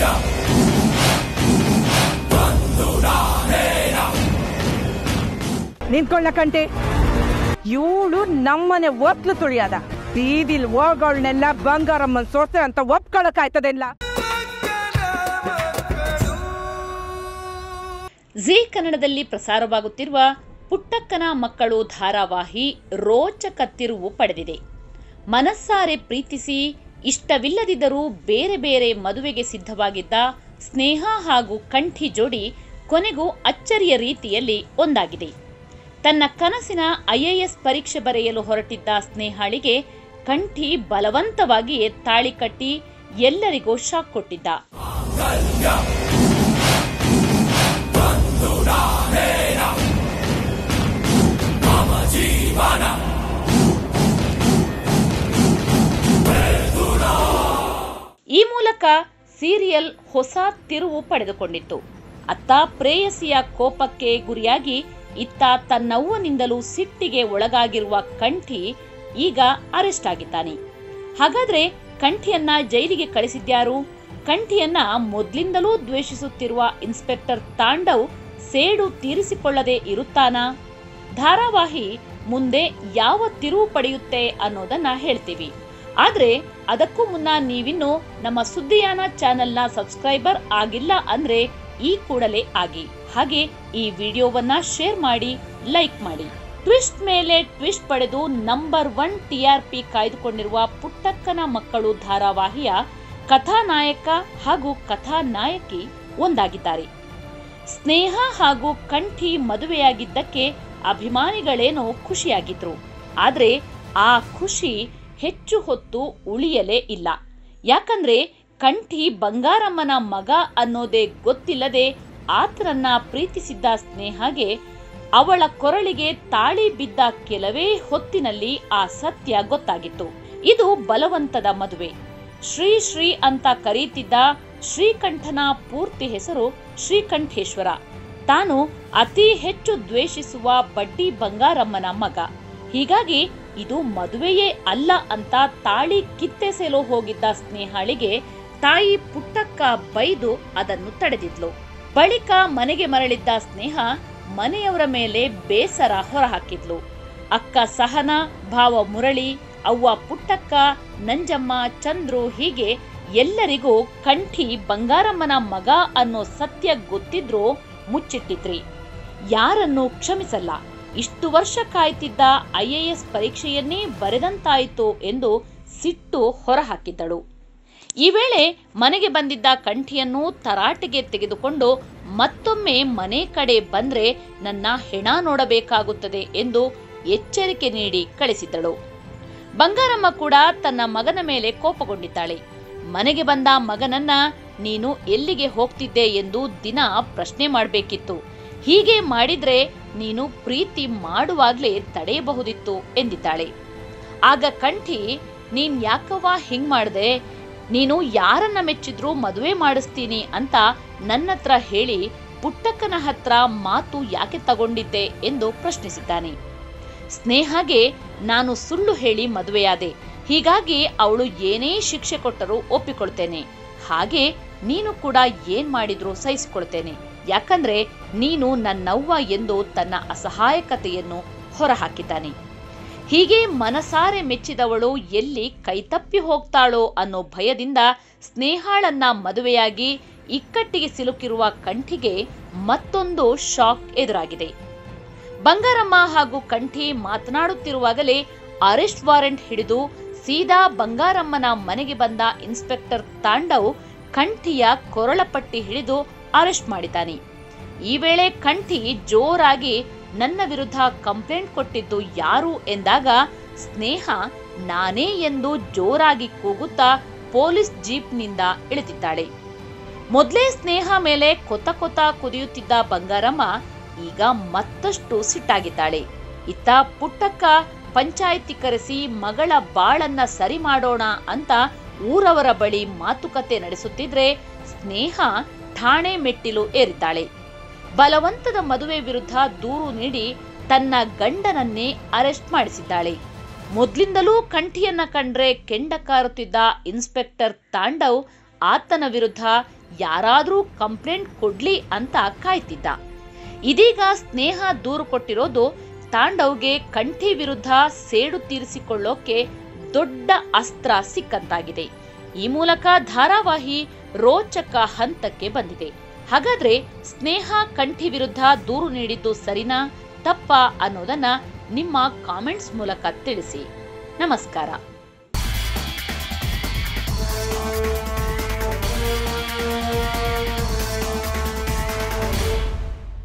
ನಿಂತ್ಕೊಳ್ಳ ಕಂಟೆ ಇವಳು ನಮ್ಮನೆ ಒತ್ಲು ತುಳಿಯದ ಬೀದಿಲ್ ಹೋಗೋಳ್ನೆಲ್ಲ ಬಂಗಾರಮ್ಮನ್ ಸೋಸೆ ಅಂತ ಒಪ್ಕೊಳಕಾಯ್ತದೆಲ್ಲ ಜಿ ಕನ್ನಡದಲ್ಲಿ ಪ್ರಸಾರವಾಗುತ್ತಿರುವ ಪುಟ್ಟಕ್ಕನ ಮಕ್ಕಳು ಧಾರಾವಾಹಿ ರೋಚಕ ತಿರುವು ಪಡೆದಿದೆ ಮನಸ್ಸಾರೆ ಪ್ರೀತಿಸಿ ಇಷ್ಟವಿಲ್ಲದಿದ್ದರೂ ಬೇರೆ ಬೇರೆ ಮದುವೆಗೆ ಸಿದ್ಧವಾಗಿದ್ದ ಸ್ನೇಹ ಹಾಗೂ ಕಂಠಿ ಜೋಡಿ ಕೊನೆಗೂ ಅಚ್ಚರಿಯ ರೀತಿಯಲ್ಲಿ ಒಂದಾಗಿದೆ ತನ್ನ ಕನಸಿನ ಐಎಎಸ್ ಪರೀಕ್ಷೆ ಬರೆಯಲು ಹೊರಟಿದ್ದ ಸ್ನೇಹಾಳಿಗೆ ಕಂಠಿ ಬಲವಂತವಾಗಿಯೇ ತಾಳಿ ಕಟ್ಟಿ ಎಲ್ಲರಿಗೂ ಶಾಕ್ ಕೊಟ್ಟಿದ್ದ ಈ ಮೂಲಕ ಸೀರಿಯಲ್ ಹೊಸ ತಿರುವು ಪಡೆದುಕೊಂಡಿತ್ತು ಅತ್ತ ಪ್ರೇಯಸಿಯ ಕೋಪಕ್ಕೆ ಗುರಿಯಾಗಿ ಇತ್ತ ತನ್ನವ್ವನಿಂದಲೂ ಸಿಟ್ಟಿಗೆ ಒಳಗಾಗಿರುವ ಕಂಠಿ ಈಗ ಅರೆಸ್ಟ್ ಆಗಿದ್ದಾನೆ ಹಾಗಾದ್ರೆ ಕಂಠಿಯನ್ನ ಜೈಲಿಗೆ ಕಳಿಸಿದ್ಯಾರು ಕಂಠಿಯನ್ನ ಮೊದ್ಲಿಂದಲೂ ದ್ವೇಷಿಸುತ್ತಿರುವ ಇನ್ಸ್ಪೆಕ್ಟರ್ ತಾಂಡವ್ ಸೇಡು ತೀರಿಸಿಕೊಳ್ಳದೆ ಇರುತ್ತಾನಾ ಧಾರಾವಾಹಿ ಮುಂದೆ ಯಾವ ತಿರುವು ಪಡೆಯುತ್ತೆ ಅನ್ನೋದನ್ನ ಹೇಳ್ತೀವಿ ಆದ್ರೆ ಅದಕ್ಕೂ ಮುನ್ನ ನೀವಿನ್ನು ನಮ್ಮ ಸುದ್ದಿಯಾನ ಚಾನೆಲ್ನ ಸಬ್ಸ್ಕ್ರೈಬರ್ ಆಗಿಲ್ಲ ಅಂದ್ರೆ ಈ ಕೂಡಲೇ ಆಗಿ ಹಾಗೆ ಈ ವಿಡಿಯೋವನ್ನ ಶೇರ್ ಮಾಡಿ ಲೈಕ್ ಮಾಡಿ ಟ್ವಿಸ್ಟ್ ಮೇಲೆ ಟ್ವಿಸ್ಟ್ ಪಡೆದು ನಂಬರ್ ಒನ್ ಟಿಆರ್ಪಿ ಕಾಯ್ದುಕೊಂಡಿರುವ ಪುಟ್ಟಕ್ಕನ ಮಕ್ಕಳು ಧಾರಾವಾಹಿಯ ಕಥಾನಾಯಕ ಹಾಗೂ ಕಥಾನಾಯಕಿ ಒಂದಾಗಿದ್ದಾರೆ ಸ್ನೇಹ ಹಾಗೂ ಕಂಠಿ ಮದುವೆಯಾಗಿದ್ದಕ್ಕೆ ಅಭಿಮಾನಿಗಳೇನೋ ಖುಷಿಯಾಗಿದ್ರು ಆದ್ರೆ ಆ ಖುಷಿ ಹೆಚ್ಚು ಹೊತ್ತು ಉಳಿಯಲೇ ಇಲ್ಲ ಯಾಕಂದ್ರೆ ಕಂಠಿ ಬಂಗಾರಮ್ಮನ ಮಗ ಅನ್ನೋದೇ ಗೊತ್ತಿಲ್ಲದೆ ಆತನನ್ನ ಪ್ರೀತಿಸಿದ್ದ ಸ್ನೇಹಗೆ ಅವಳ ಕೊರಳಿಗೆ ತಾಳಿ ಬಿದ್ದ ಕೆಲವೇ ಹೊತ್ತಿನಲ್ಲಿ ಆ ಸತ್ಯ ಗೊತ್ತಾಗಿತ್ತು ಇದು ಬಲವಂತದ ಮದುವೆ ಶ್ರೀ ಶ್ರೀ ಅಂತ ಕರೀತಿದ್ದ ಶ್ರೀಕಂಠನ ಪೂರ್ತಿ ಹೆಸರು ಶ್ರೀಕಂಠೇಶ್ವರ ತಾನು ಅತಿ ಹೆಚ್ಚು ದ್ವೇಷಿಸುವ ಬಡ್ಡಿ ಬಂಗಾರಮ್ಮನ ಮಗ ಹೀಗಾಗಿ ಇದು ಮದುವೆಯೇ ಅಲ್ಲ ಅಂತ ತಾಳಿ ಕಿತ್ತೆಸೆಲು ಹೋಗಿದ್ದ ಸ್ನೇಹಾಳಿಗೆ ತಾಯಿ ಪುಟ್ಟಕ್ಕ ಬೈದು ಅದನ್ನು ತಡೆದಿದ್ಲು ಬಳಿಕ ಮನೆಗೆ ಮರಳಿದ್ದ ಸ್ನೇಹ ಮನೆಯವರ ಮೇಲೆ ಬೇಸರ ಹೊರಹಾಕಿದ್ಲು ಅಕ್ಕ ಸಹನ ಭಾವ ಮುರಳಿ ಅವ್ವ ಪುಟ್ಟಕ್ಕ ನಂಜಮ್ಮ ಚಂದ್ರು ಹೀಗೆ ಎಲ್ಲರಿಗೂ ಕಂಠಿ ಬಂಗಾರಮ್ಮನ ಮಗ ಅನ್ನೋ ಸತ್ಯ ಗೊತ್ತಿದ್ರೂ ಮುಚ್ಚಿಟ್ಟಿದ್ರಿ ಯಾರನ್ನು ಕ್ಷಮಿಸಲ್ಲ ಇಷ್ಟು ವರ್ಷ ಕಾಯ್ತಿದ್ದ ಐಎಎಸ್ ಪರೀಕ್ಷೆಯನ್ನೇ ಬರೆದಂತಾಯಿತು ಎಂದು ಸಿಟ್ಟು ಹೊರಹಾಕಿದ್ದಳು ಈ ವೇಳೆ ಮನೆಗೆ ಬಂದಿದ್ದ ಕಂಠಿಯನ್ನು ತರಾಟೆಗೆ ತೆಗೆದುಕೊಂಡು ಮತ್ತೊಮ್ಮೆ ಮನೆ ಕಡೆ ಬಂದ್ರೆ ನನ್ನ ಹೆಣ ನೋಡಬೇಕಾಗುತ್ತದೆ ಎಂದು ಎಚ್ಚರಿಕೆ ನೀಡಿ ಕಳಿಸಿದ್ದಳು ಬಂಗಾರಮ್ಮ ಕೂಡ ತನ್ನ ಮಗನ ಮೇಲೆ ಕೋಪಗೊಂಡಿದ್ದಾಳೆ ಮನೆಗೆ ಬಂದ ಮಗನನ್ನ ನೀನು ಎಲ್ಲಿಗೆ ಹೋಗ್ತಿದ್ದೆ ಎಂದು ದಿನ ಪ್ರಶ್ನೆ ಮಾಡಬೇಕಿತ್ತು ಹೀಗೆ ಮಾಡಿದ್ರೆ ನೀನು ಪ್ರೀತಿ ಮಾಡುವಾಗ್ಲೇ ತಡೆಯಬಹುದಿತ್ತು ಎಂದಿದ್ದಾಳೆ ಆಗ ಕಂಠಿ ನೀನ್ ಯಾಕವ್ವ ಹಿಂಗ್ ಮಾಡ್ದೆ ನೀನು ಯಾರನ್ನ ಮೆಚ್ಚಿದ್ರೂ ಮದುವೆ ಮಾಡಿಸ್ತೀನಿ ಅಂತ ನನ್ನತ್ರ ಹೇಳಿ ಪುಟ್ಟಕ್ಕನ ಹತ್ರ ಮಾತು ಯಾಕೆ ತಗೊಂಡಿದ್ದೆ ಎಂದು ಪ್ರಶ್ನಿಸಿದ್ದಾನೆ ಸ್ನೇಹಗೆ ನಾನು ಸುಳ್ಳು ಹೇಳಿ ಮದುವೆಯಾದೆ ಹೀಗಾಗಿ ಅವಳು ಏನೇ ಶಿಕ್ಷೆ ಕೊಟ್ಟರೂ ಒಪ್ಪಿಕೊಳ್ತೇನೆ ಹಾಗೆ ನೀನು ಕೂಡ ಏನ್ ಮಾಡಿದ್ರೂ ಸಹಿಸಿಕೊಳ್ತೇನೆ ಯಾಕಂದ್ರೆ ನೀನು ನನ್ನವ್ವ ಎಂದು ತನ್ನ ಅಸಹಾಯಕತೆಯನ್ನು ಹೊರಹಾಕಿದ್ದಾನೆ ಹೀಗೆ ಮನಸಾರೆ ಮೆಚ್ಚಿದವಳು ಎಲ್ಲಿ ಕೈತಪ್ಪಿ ಹೋಗ್ತಾಳೋ ಅನ್ನೋ ಭಯದಿಂದ ಸ್ನೇಹಾಳನ್ನ ಮದುವೆಯಾಗಿ ಇಕ್ಕಟ್ಟಿಗೆ ಸಿಲುಕಿರುವ ಕಂಠಿಗೆ ಮತ್ತೊಂದು ಶಾಕ್ ಎದುರಾಗಿದೆ ಬಂಗಾರಮ್ಮ ಹಾಗೂ ಕಂಠಿ ಮಾತನಾಡುತ್ತಿರುವಾಗಲೇ ಅರೆಸ್ಟ್ ವಾರೆಂಟ್ ಹಿಡಿದು ಸೀದಾ ಬಂಗಾರಮ್ಮನ ಮನೆಗೆ ಬಂದ ಇನ್ಸ್ಪೆಕ್ಟರ್ ತಾಂಡವ್ ಕಂಠಿಯ ಕೊರಳಪಟ್ಟಿ ಹಿಡಿದು ಅರೆಸ್ಟ್ ಮಾಡಿದ್ದಾನೆ ಈ ವೇಳೆ ಕಂಠಿ ಜೋರಾಗಿ ನನ್ನ ವಿರುದ್ಧ ಕಂಪ್ಲೇಂಟ್ ಕೊಟ್ಟಿದ್ದು ಯಾರು ಎಂದಾಗ ಸ್ನೇಹ ನಾನೇ ಎಂದು ಜೋರಾಗಿ ಕೂಗುತ್ತಾ ಪೊಲೀಸ್ ಜೀಪ್ನಿಂದ ಇಳಿದಿದ್ದಾಳೆ ಮೊದಲೇ ಸ್ನೇಹ ಮೇಲೆ ಕೊತ ಕೊತ ಕುದಿಯುತ್ತಿದ್ದ ಬಂಗಾರಮ್ಮ ಈಗ ಮತ್ತಷ್ಟು ಸಿಟ್ಟಾಗಿದ್ದಾಳೆ ಇತ್ತ ಪುಟ್ಟಕ್ಕ ಪಂಚಾಯಿತಿ ಕರೆಸಿ ಮಗಳ ಬಾಳನ್ನ ಸರಿ ಮಾಡೋಣ ಅಂತ ಊರವರ ಬಳಿ ಮಾತುಕತೆ ನಡೆಸುತ್ತಿದ್ರೆ ಸ್ನೇಹ ಠಾಣೆ ಮೆಟ್ಟಿಲು ಏರಿದ್ದಾಳೆ ಬಲವಂತದ ಮದುವೆ ವಿರುದ್ಧ ದೂರು ನೀಡಿ ತನ್ನ ಗಂಡನನ್ನೇ ಅರೆಸ್ಟ್ ಮಾಡಿಸಿದ್ದಾಳೆ ಮೊದ್ಲಿಂದಲೂ ಕಂಠಿಯನ್ನ ಕಂಡ್ರೆ ಕೆಂಡ ಕಾರುತ್ತಿದ್ದ ಇನ್ಸ್ಪೆಕ್ಟರ್ ತಾಂಡವ್ ಆತನ ವಿರುದ್ಧ ಯಾರಾದರೂ ಕಂಪ್ಲೇಂಟ್ ಕೊಡ್ಲಿ ಅಂತ ಕಾಯ್ತಿದ್ದ ಇದೀಗ ಸ್ನೇಹ ದೂರು ಕೊಟ್ಟಿರೋದು ತಾಂಡವ್ಗೆ ಕಂಠಿ ವಿರುದ್ಧ ಸೇಡು ತೀರಿಸಿಕೊಳ್ಳೋಕೆ ದೊಡ್ಡ ಅಸ್ತ್ರ ಸಿಕ್ಕಂತಾಗಿದೆ ಈ ಮೂಲಕ ಧಾರಾವಾಹಿ ರೋಚಕ ಹಂತಕ್ಕೆ ಬಂದಿದೆ ಹಾಗಾದ್ರೆ ಸ್ನೇಹ ಕಂಠಿ ವಿರುದ್ಧ ದೂರು ನೀಡಿದ್ದು ಸರಿನಾ ತಪ್ಪಾ ಅನ್ನೋದನ್ನ ನಿಮ್ಮ ಕಾಮೆಂಟ್ಸ್ ಮೂಲಕ ತಿಳಿಸಿ ನಮಸ್ಕಾರ